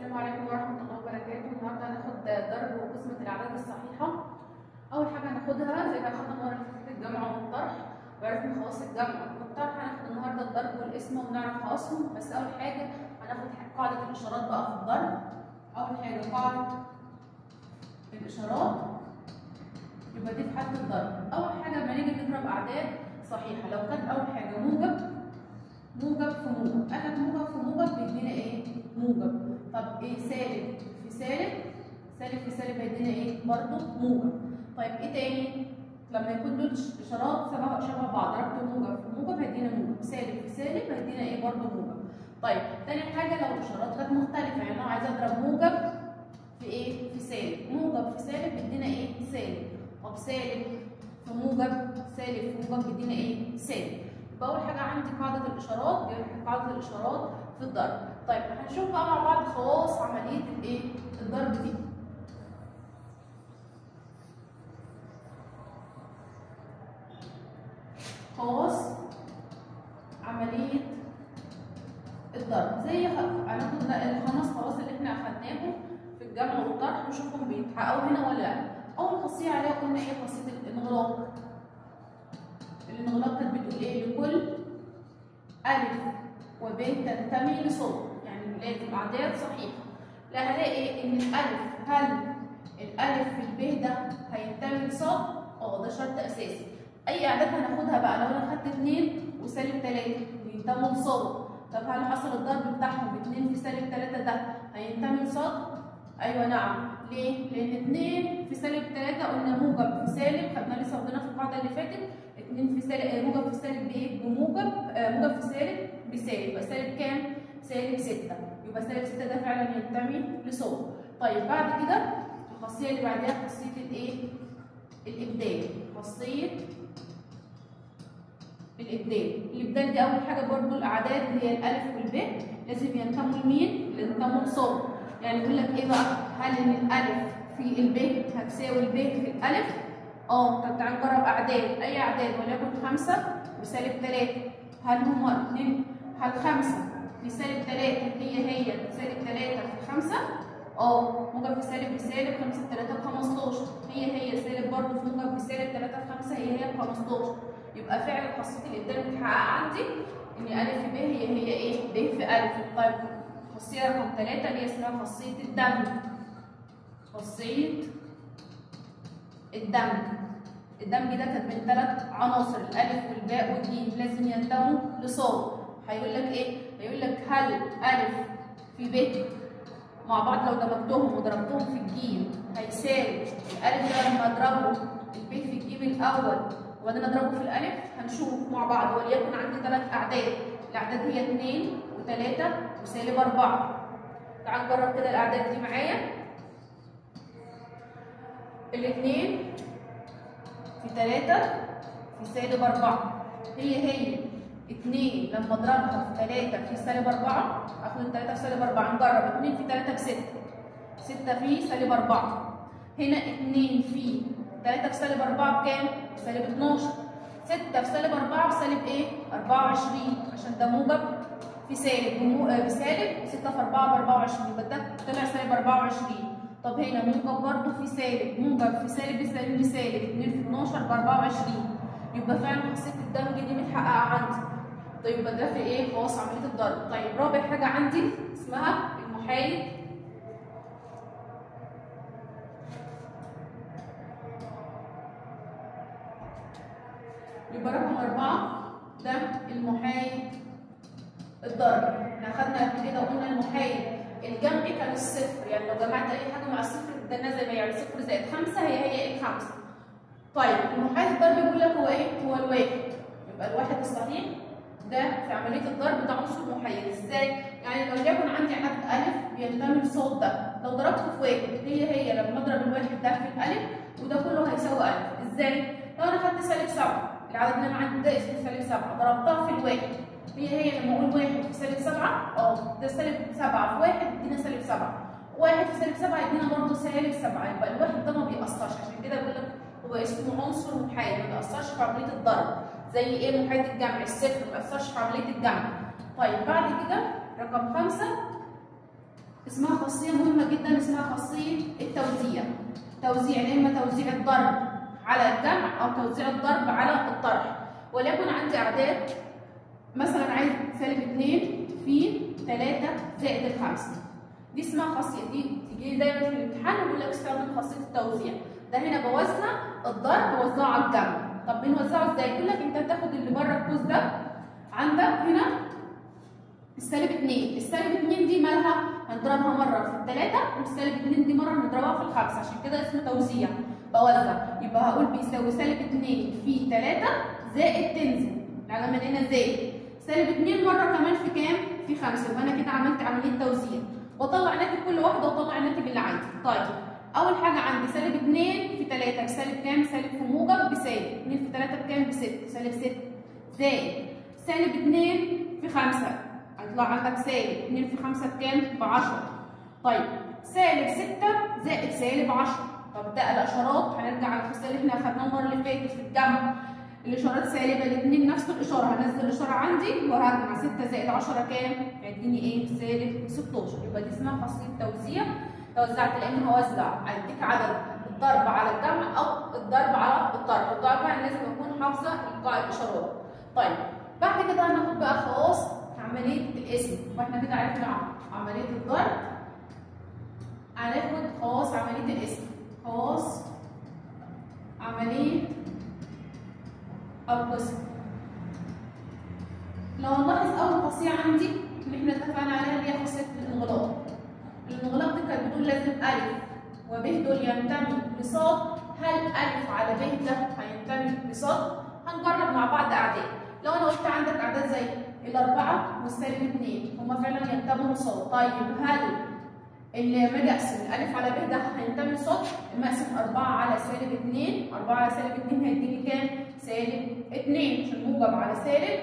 السلام عليكم ورحمة الله وبركاته النهارده هناخد ضرب وقسمة الأعداد الصحيحة أول حاجة هناخدها زي ما أخدنا المرة اللي فاتت الجمع والطرح وعرفنا خواص الجمع والطرح هناخد النهارده الضرب والقسمة ونعرف خواصهم بس أول حاجة هناخد قاعدة الإشارات بقى في الضرب أول حاجة قاعدة الإشارات يبقى دي في حالة الضرب أول حاجة لما نيجي نضرب أعداد صحيحة لو كانت أول حاجة موجب موجب في موجب قال لك موجب في موجب بيدينا إيه؟ موجب طب ايه سالب في سالب سالب في سالب هيدينا ايه برضه موجب طيب ايه تاني لما يكون دول اشارات شبه شبه بعض ضربت موجب في موجب هيدينا موجب سالب في سالب هيدينا ايه برضه موجب طيب تاني حاجه لو الاشارات كانت مختلفه يعني لو عايزه اضرب موجب في ايه في سالب موجب في سالب بيدينا ايه سالب طب سالب في موجب سالب في موجب بيدينا ايه سالب يبقى اول حاجه عندي قاعده الاشارات دي قاعده الاشارات في الضرب طيب هنشوف بقى مع بعض خواص عمليه الايه الضرب دي خواص عمليه الضرب زي هناخد الخمس خواص اللي احنا اخدناهم في الجمع والطرح نشوفهم بيتحققوا هنا ولا لا اول خاصيه عليها قلنا ايه خاصيه الانغلاق الانغلاق كانت بتقول ايه لكل الف وب تنتمي لصوت يعني لازم اعداد صحيحه لا هلاقي ان الالف هل الالف في الب ده هينتمي لصوت اه ده شرط اساسي اي اعداد هناخدها بقى لو انا خدت 2 وسالب 3 بينتموا لصوت طب هل حصل الضرب بتاعهم ب 2 في سالب 3 ده هينتمي لصوت ايوه نعم ليه لان 2 في سالب 3 قلنا موجب في سالب خدنا لسه واخدينها في القاعده اللي فاتت 2 في سالب موجب في سالب بايه بموجب آه موجب في سالب بسالب يبقى سالب كام سالب 6 يبقى سالب 6 ده فعلا ينتمي لصوت طيب بعد كده الخاصيه اللي بعدها خاصيه الايه الابدال خاصيه الابدال الابدال دي اول حاجه برضو الاعداد اللي هي الالف والب لازم ينتموا لمين ينتموا لصوت يعني يقول لك ايه بقى هل ان الالف في الب هتساوي الب في الالف اه طب تعال نجرب اعداد اي اعداد وليكن 5 وسالب 3 هل هما اثنين هل 5 في سالب 3 هي هي سالب 3 في 5 اه موجب في سالب بسالب 5 في 3 ب 15 هي هي سالب برضه في موجب بسالب 3 في 5 هي هي ب 15 يبقى فعلا خاصيه الابدال بتتحقق عندي ان الف في ب هي هي ايه ب في الف طيب خاصيه رقم 3 اللي هي اسمها خاصيه الدمج خاصيه الدمج الدمج ده كانت من ثلاث عناصر الالف والباء والجيم لازم ينتموا لصاد هيقول لك ايه هيقول لك هل الف في ب مع بعض لو دمجتهم وضربتهم في الجيم هيساوي الالف ده لما اضربه الب في الجيم الاول وبعدين اضربه في الالف هنشوف مع بعض وليكن عندي ثلاث اعداد الاعداد هي 2 و3 وسالب 4 تعال نجرب كده الاعداد دي معايا الاثنين في 3 في سالب 4 هي هي 2 لما اضربها في 3 في سالب 4 اخد ال 3 في سالب 4 نجرب 2 في 3 ب 6 6 في سالب 4 هنا 2 في 3 في سالب 4 بكام؟ سالب 12 6 في سالب 4 بسالب ايه؟ 24 عشان ده موجب في سالب بمو... بسالب 6 في 4 ب 24 يبقى ده طلع سالب 24 طب هنا موجب برضه في سالب موجب في سالب بسالب بسالب 2 في 12 ب 24 يبقى فعلا خاصيه الدمج دي متحققه عندي طيب يبقى ده في ايه خواص عمليه الضرب طيب رابع حاجه عندي اسمها المحايد يبقى رقم أربعة ده المحايد الضرب احنا أخدنا قبل كده وقلنا المحايد الجمع كان الصفر يعني لو جمعت أي حاجة مع الصفر ده زي ما يعني صفر زائد خمسة هي هي الخمسة طيب المحايد الضرب بيقول لك هو إيه؟ هو الواحد يبقى الواحد الصحيح ده في عملية الضرب ده عنصر محايد ازاي؟ يعني لو يكن عندي عدد ألف بينتمي للصوت ده لو ضربته في واحد هي هي لما أضرب الواحد ده في الألف وده كله هيساوي ألف ازاي؟ لو أنا خدت سالب سبعة العدد اللي انا عندي ده اسمه سالب 7 ضربتها في الواحد هي هي لما اقول واحد في سالب 7 اه ده سالب 7 في واحد يدينا سالب 7 واحد في سالب 7 يدينا برضه سالب 7 يبقى الواحد ده ما بيأثرش عشان كده بقول لك هو اسمه عنصر محايد ما بيأثرش في عمليه الضرب زي ايه محايد الجمع الصفر ما بيأثرش في عمليه الجمع طيب بعد كده رقم 5 اسمها خاصيه مهمه جدا اسمها خاصيه التوزيع توزيع يا اما توزيع الضرب على الجمع او توزيع الضرب على الطرح وليكن عندي اعداد مثلا عايز سالب 2 في 3 زائد الخمسة دي اسمها خاصيه دي تيجي دايما في الامتحان يقول لك استخدم خاصيه التوزيع ده هنا بوزع الضرب بوزعه على الجمع طب بنوزعه ازاي؟ يقول لك انت هتاخد اللي بره القوس ده عندك هنا السالب 2 السالب 2 دي مالها هنضربها مره في الثلاثه والسالب 2 دي مره هنضربها في الخمسه عشان كده اسمه توزيع بوزع يبقى هقول بيساوي سالب 2 في 3 زائد تنزل العلامه هنا زائد سالب 2 مره كمان في كام؟ في 5 يبقى انا كده عملت عمليه توزيع واطلع ناتج كل واحده واطلع الناتج اللي عندي طيب اول حاجه عندي سالب 2 في 3 بسالب كام؟ سالب في موجب بسالب 2 في 3 بكام؟ ب 6 سالب 6 زائد سالب 2 في 5 هيطلع عندك سالب 2 في 5 بكام؟ ب 10 طيب سالب 6 زائد سالب 10 طب ده الاشارات هنرجع على الفصل اللي احنا اخدناه المره اللي فاتت في الجمع الاشارات سالبه الاثنين نفس الاشاره هنزل الاشاره عندي وهجمع 6 زائد 10 كام؟ هيديني ايه؟ سالب 16 يبقى دي اسمها خاصيه توزيع توزعت لان هوزع اديك عدد الضرب على الجمع او الضرب على الطرح الضرب يعني لازم اكون حافظه القاع الاشارات طيب بعد كده هناخد بقى خواص عمليه الاسم واحنا كده عرفنا عمليه الضرب هناخد خواص عمليه الاسم خواص عمليه القسم لو نلاحظ اول خاصيه عندي اللي احنا اتفقنا عليها اللي هي خاصيه الانغلاق الانغلاق دي كانت بتقول لازم الف وب دول ينتمي لصاد هل الف على ب ده هينتمي لصاد هنجرب مع بعض اعداد لو انا قلت عندك اعداد زي الاربعه والسالب اثنين هما فعلا ينتموا لصاد طيب هل اللي لما اجي اقسم الالف على ب ده هينتمي لصاد لما اقسم 4 على سالب 2 4 على سالب 2 هيديني كام؟ سالب 2 عشان موجب على سالب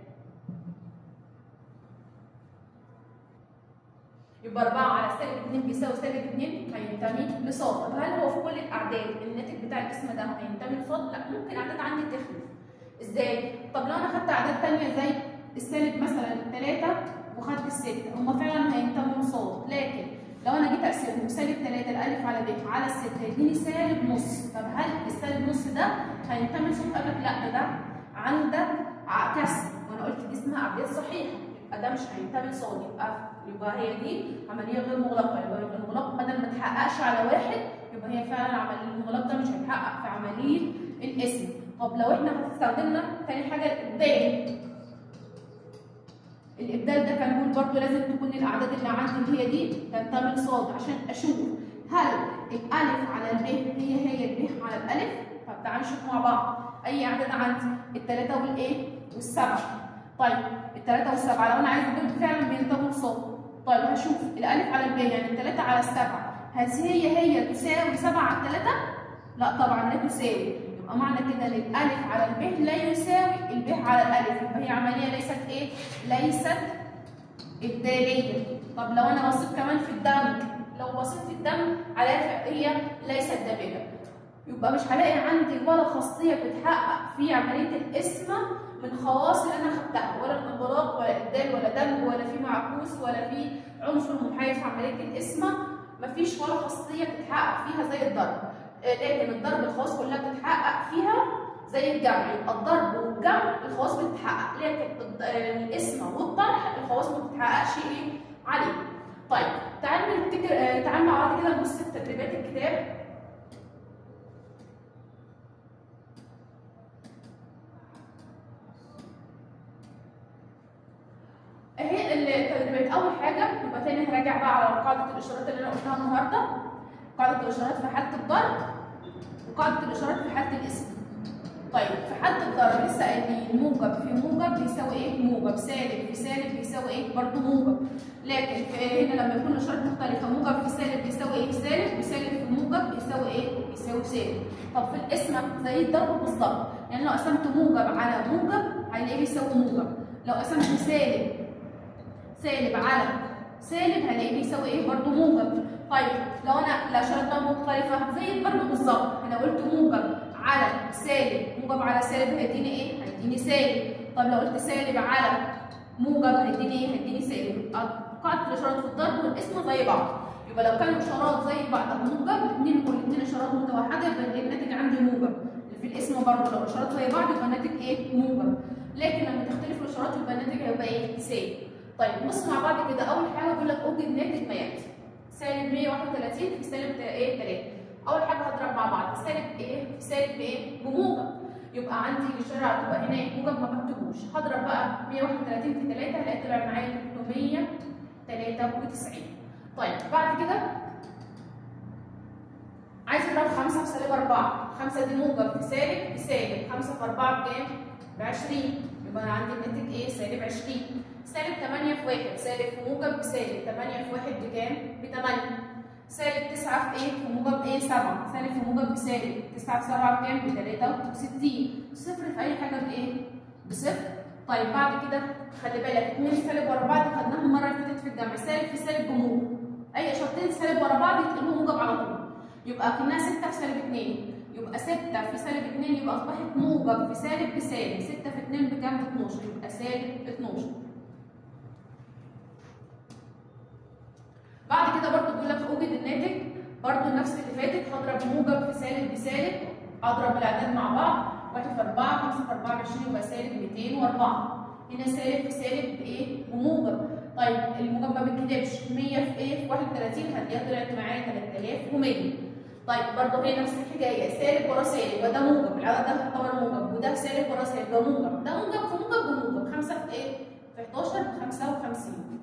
يبقى 4 على سالب 2 بيساوي سالب 2 هينتمي لصاد طب هل هو في كل الاعداد الناتج بتاع الاسم ده هينتمي لصاد؟ لا ممكن اعداد عندي تخلف ازاي؟ طب لو انا خدت اعداد ثانيه زي السالب مثلا 3 وخدت الستة هما فعلا هينتموا لصاد لكن لو انا جيت اقسمهم سالب 3 الالف على ب على الستة هيديني سالب نص طب هل السالب نص ده هينتمي لصاد؟ قال لك لا ده عندك كسر وانا قلت دي اسمها اعداد صحيحه يبقى ده مش هينتمي لصاد يبقى يبقى هي دي عمليه غير مغلقه يبقى الانغلاق بدل ما تحققش على واحد يبقى هي فعلا عمليه الانغلاق ده مش هيتحقق في عمليه الاسم طب لو احنا استخدمنا تاني حاجه الابدال الابدال ده كان بيقول برضه لازم تكون الاعداد اللي عندي اللي هي دي تنتمي لصاد عشان اشوف هل الالف على الب هي هي الب على الالف طب تعالوا نشوف مع بعض اي اعداد عندي الثلاثه والايه والسبعه طيب الثلاثه والسبعه لو انا عايز دول فعلا بينتموا لصاد طيب هشوف الالف على الب يعني الثلاثه على السبعه هل هي هي تساوي 7 على الثلاثه؟ لا طبعا لا تساوي يبقى معنى كده ان الالف على الب لا يساوي الب على الالف يبقى هي عمليه ليست ايه؟ ليست ابداليه طب لو انا بصيت كمان في الدم لو بصيت في الدم عليها هي ليست دابله يبقى مش هلاقي عندي ولا خاصيه بتتحقق في عمليه القسمه من خواص اللي انا خدتها ولا الانغلاق ولا ابدال ولا دمج ولا في معكوس ولا في عنصر محايد في عمليه القسمه مفيش ولا خاصيه بتتحقق فيها زي الضرب لكن الضرب الخواص كلها بتتحقق فيها زي الجمع يبقى الضرب والجمع الخواص بتتحقق لكن القسمه والطرح الخواص ما بتتحققش ايه عليه طيب تعالوا نفتكر تعالوا مع بعض كده نبص في تدريبات الكتاب اهي التدريبات اول حاجه يبقى تاني هراجع بقى على قاعده الاشارات اللي انا قلتها النهارده قاعده الاشارات في حاله الضرب وقاعده الاشارات في حاله الاسم طيب في حاله الضرب لسه قايلين موجب في موجب بيساوي ايه موجب سالب في سالب بيساوي ايه برضه موجب لكن في هنا لما يكون الاشارات مختلفه موجب في سالب بيساوي ايه سالب وسالب في موجب بيساوي ايه بيساوي سالب طب في القسمه زي الضرب بالظبط يعني لو قسمت موجب على موجب هنلاقيه بيساوي موجب لو قسمت سالب سالب على سالب هلاقيه بيساوي ايه برضه موجب طيب لو انا الاشارات بقى مختلفه زي الضرب بالظبط انا قلت موجب على سالب موجب على سالب هيديني ايه هيديني سالب طب لو قلت سالب على موجب هيديني ايه هيديني سالب قاعده الاشارات في الضرب والقسمه زي بعض يبقى لو كانوا اشارات زي بعض او موجب الاثنين والاثنين اشارات متوحده يبقى الناتج عندي موجب في الاسم برضه لو اشارات زي بعض يبقى الناتج ايه موجب لكن لما تختلف الاشارات يبقى الناتج هيبقى ايه سالب طيب بص مع بعض كده اول حاجه بيقول لك اوجد ناتج ما ياتي سالب 131 في سالب ايه 3 اول حاجه هضرب مع بعض سالب ايه في سالب ايه بموجب يبقى عندي الاشاره هتبقى هنا ايه موجب ما بكتبوش هضرب بقى 131 في 3 هلاقي طلع معايا 393 طيب بعد كده عايز اضرب 5 في سالب 4 5 دي موجب في سالب بسالب 5 في 4 بكام؟ ب 20 يبقى انا عندي الناتج ايه؟ سالب 20 سالب 8 في 1 سالب في موجب بسالب 8 في 1 بكام؟ ب 8 سالب 9 في ايه؟ في موجب ايه؟ 7 سالب في موجب بسالب 9 في 7 بكام؟ ب 63 صفر في اي حاجه بايه؟ بصفر طيب بعد كده خلي بالك 2 سالب ورا بعض خدناهم المره اللي فاتت في الجمع سالب في سالب بموجب اي اشارتين سالب ورا بعض يتقلبوا موجب على طول يبقى كنا 6 في سالب 2 يبقى 6 في سالب 2 يبقى اصبحت موجب في سالب بسالب 6 في 2 بكام؟ ب 12 يبقى سالب 12 بعد كده برضو بيقول لك اوجد الناتج برضو نفس اللي فاتت هضرب موجب في سالب بسالب اضرب الاعداد مع بعض 1 في 4 5 في 4 ب 20 يبقى سالب 204 هنا سالب في سالب بايه؟ بموجب طيب الموجب ما بتكتبش 100 في ايه؟ في 31 هتلاقيها طلعت معايا 3100 طيب برضه هي نفس الحكايه سالب ورا سالب يبقى ده موجب العدد ده يعتبر موجب وده سالب ورا سالب ده موجب ده موجب في موجب بموجب 5 في ايه؟ في 11 ب 55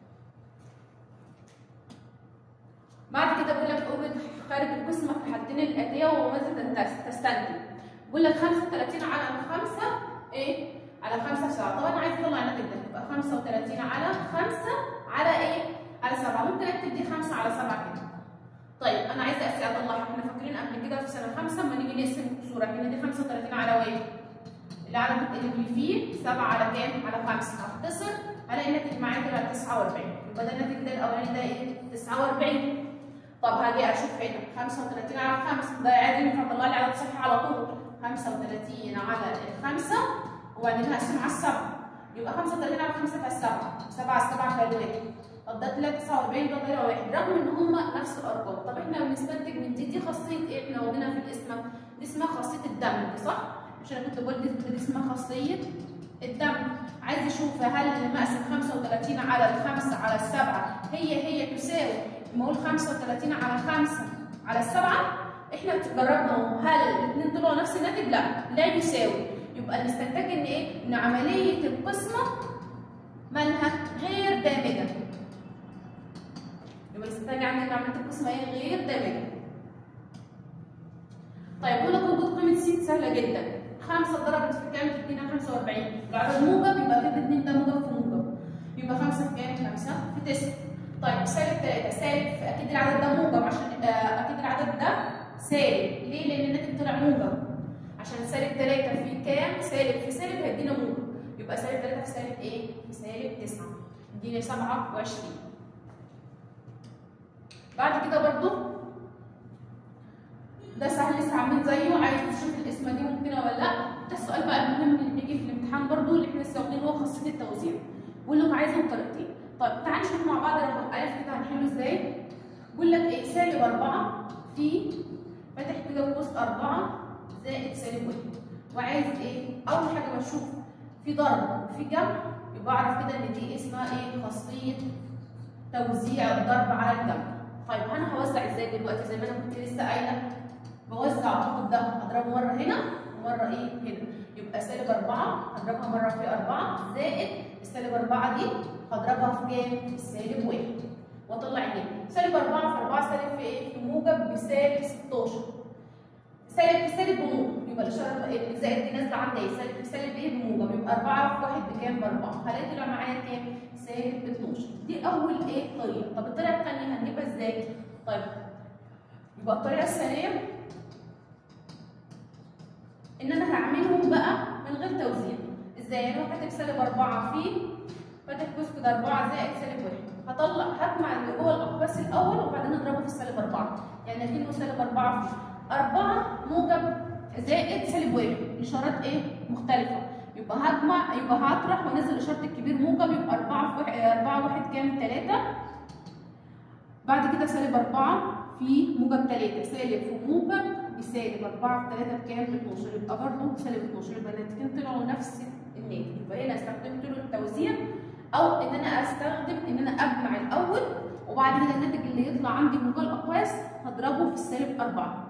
بعد كده بيقول لك اوجد خارج القسمه في الحالتين الاتيه وماذا تستنتج بيقول لك 35 على 5 ايه؟ على 5 في 7 طبعا عايز اطلع الناتج ده يبقى 35 على 5 على ايه؟ على 7 ممكن اكتب دي 5 على 7 كده طيب انا عايزه اسال اطلعها احنا فاكرين قبل كده في سنه 5 لما نيجي نقسم الصوره كده دي 35 على واحد العدد اللي فيه 7 على كام؟ على 5 هختصر هلاقي الناتج معايا طلع 49 يبقى ده الناتج ده الاولاني ده ايه؟ 49 طب هاجي اشوف هنا 35 على 5 ده عادي ينفع اطلع لي عدد صحيح على طول 35 على الخمسة وبعدين هقسم على السبعة يبقى 35 على 5 في السبعة 7 على 7 في الواحد طب ده طلع 49 ده طلع واحد رغم ان هما نفس الارقام طب احنا بنستنتج من دي دي خاصية ايه احنا واخدينها في الاسم دي اسمها خاصية الدمج صح؟ مش انا كنت بقول دي اسمها خاصية الدمج عايز اشوف هل المقسم 35 على الخمسة على السبعة هي هي تساوي لما اقول 35 على 5 على السبعة احنا جربنا هل الاثنين طلعوا نفس الناتج؟ لا لا يساوي يبقى نستنتج ان ايه؟ ان عملية القسمة مالها غير دامجة يبقى نستنتج عن ان عملية القسمة ايه؟ غير دامجة طيب يقول لك وجود قيمة س سهلة جدا 5 ضربت في كام تدينا 45 العدد موجب يبقى كده 2 ده موجب في موجب يبقى 5 في كام؟ 5 في 9 طيب سالب 3 سالب اكيد العدد ده موجب عشان آه اكيد العدد ده سالب ليه؟ لان الناتج طلع موجب عشان سالب 3 في كام؟ سالب في سالب هيدينا موجب يبقى سالب 3 في سالب ايه؟ في سالب 9 يديني 27 بعد كده برضو ده سهل لسه عاملين زيه عايز تشوف القسمه دي ممكنه ولا لا ده السؤال بقى المهم اللي بيجي في الامتحان برضو اللي احنا لسه واخدينه هو خاصيه التوزيع بيقول لك عايزهم طريقتين طيب تعالى نشوف مع بعض رقم الف كده هنحله ازاي بيقول لك ايه سالب 4 في فاتح كده قوس 4 زائد سالب 1 وعايز ايه اول حاجه بشوف في ضرب وفي جمع يبقى اعرف كده ان دي اسمها ايه خاصيه توزيع الضرب على الجمع طيب انا هوزع ازاي دلوقتي زي ما انا كنت لسه قايله بوزع باخد ده هضربه مره هنا ومره ايه هنا يبقى سالب 4 هضربها مره في 4 زائد السالب 4 دي هضربها في كام؟ في السالب 1 واطلع هنا سالب 4 في 4 سالب في ايه؟ في موجب بسالب 16 سالب في سالب بموجب يبقى الاشاره الزائد دي نازله عندي سالب في سالب ايه بموجب يبقى 4 في 1 بكام؟ ب 4 هلاقي طلع معايا كام؟ سالب 12 دي اول ايه طريقه طب الطريقه الثانيه هنجيبها ازاي؟ طيب يبقى الطريقه الثانيه ان انا هعملهم بقى من غير توزيع ازاي؟ انا كاتب سالب 4 في فاتح قوس كده 4 زائد سالب 1 هطلع هجمع اللي جوه الاقواس الاول وبعدين اضربه في السالب 4 يعني اكنه سالب 4 في 4 موجب زائد سالب 1 اشارات ايه؟ مختلفه يبقى هجمع يبقى هطرح وانزل اشاره الكبير موجب يبقى 4 في 1 4 1 كام 3 بعد كده سالب 4 في موجب 3 سالب في موجب بسالب 4 في 3 بكام؟ ب 12 يبقى برضه سالب 12 يبقى الناتجين طلعوا نفس الناتج يبقى هنا استخدمت له التوزيع او ان انا استخدم ان انا اجمع الاول وبعد كده الناتج اللي يطلع عندي من جوه الاقواس هضربه في السالب 4